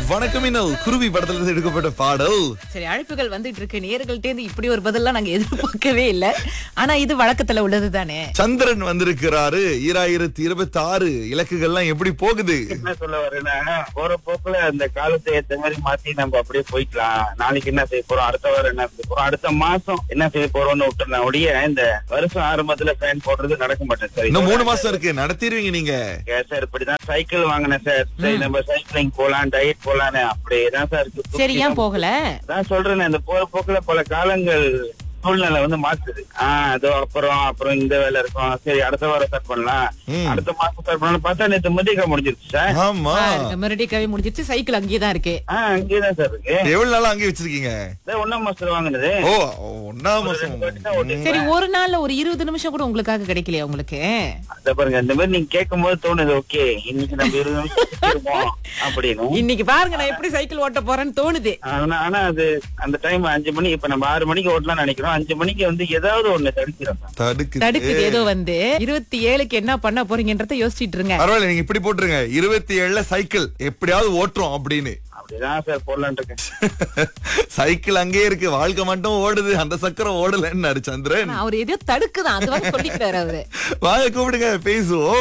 வணக்கம் இன்னல் குருவி படத்துல இருந்து எடுக்கப்பட்ட பாடல் சரி அழைப்புகள் வந்துட்டு இருக்கு நேர்கள்ட்ட இருந்து இப்படி ஒரு பதிலாம் நாங்க எதிர்பார்க்கவே இல்ல ஆனா இது வழக்கத்துல உள்ளது தானே சந்திரன் வந்திருக்கிறாரு ஈராயிரத்தி இருபத்தி ஆறு இலக்குகள்லாம் எப்படி போகுது என்ன சொல்ல வரேன்னா போற போக்குல அந்த காலத்தை ஏத்த மாதிரி மாத்தி நம்ம அப்படியே போய்க்கலாம் நாளைக்கு என்ன செய்ய போறோம் அடுத்த வாரம் என்ன செய்ய போறோம் அடுத்த மாசம் என்ன செய்ய போறோம்னு விட்டுறேன் ஒழிய இந்த வருஷம் ஆரம்பத்துல ஃபேன் போடுறது நடக்க மாட்டேன் சார் இன்னும் மூணு மாசம் இருக்கு நடத்திடுவீங்க நீங்க சார் இப்படிதான் சைக்கிள் வாங்கினேன் சார் சரி நம்ம சைக்கிளிங் போலாம் டயட் போலான்னு அப்படியே தான் சார் இருக்கு சரி ஏன் போகல நான் சொல்றேன் இந்த போற போக்குல பல காலங்கள் சூழ்நிலை வந்து மாத்துது ஆஹ் அதோ அப்புறம் அப்புறம் இந்த வேலை இருக்கும் சரி அடுத்த வாரம் ஸ்டார்ட் பண்ணலாம் ம். அடுத்த மாசம் ஸ்டார்ட் பண்ணலாம் பார்த்தா நேற்று மதியக்கா முடிஞ்சிருச்சு சார் ஆமா மறுபடியும் கவி முடிஞ்சிருச்சு சைக்கிள் அங்கேயே தான் இருக்கு ஆஹ் அங்கேயேதான் சார் இருக்கு எவ்வளவு நாளா அங்கே வச்சிருக்கீங்க இதான் ஒண்ணாம் மாசத்துல வாங்கினது ஓ ஒன்னாம் மாசம் ம். சரி ஒரு நாள்ல ஒரு இருபது நிமிஷம் கூட உங்களுக்காக கிடைக்கலையா உங்களுக்கு அத பாருங்க இந்த மாதிரி நீங்க கேட்கும் போது தோணுது ஓகே இன்னைக்கு நம்ம இருபது நிமிஷம் சுத்திருவோம் அப்படின்னு இன்னைக்கு பாருங்க நான் எப்படி சைக்கிள் ஓட்ட போறேன்னு தோணுது ஆனா ஆனா அது அந்த டைம் அஞ்சு மணி இப்ப நம்ம ஆறு மணிக்கு ஓட்டலாம் நினைக்கிறோம் அஞ்சு மணிக்கு வந்து ஏதாவது ஒண்ணு தடுக்கிறோம் தடுக்குது தடுக்குது ஏதோ வந்து இருபத்தி ஏழுக்கு என்ன பண்ண போறீங்கன்றத யோசிச்சிட்டு இருங்க பரவாயில்ல நீங்க இப்படி போட்டுருங்க இருபத்தி ஏழுல சைக்கிள் எப்படியாவது ஓட்டுறோம் அப்படின்னு அப்படிதான் சார் போடலான் இருக்கேன் சைக்கிள் அங்கேயே இருக்கு வாழ்க்கை மட்டும் ஓடுது அந்த சக்கரம் ஓடலன்னு சந்திரன் ஆனா அவர் எதையோ தடுக்குதான் அதுவாக சொல்லிக்கிறாரு அவரு வாங்க கூப்பிடுங்க பேசுவோம்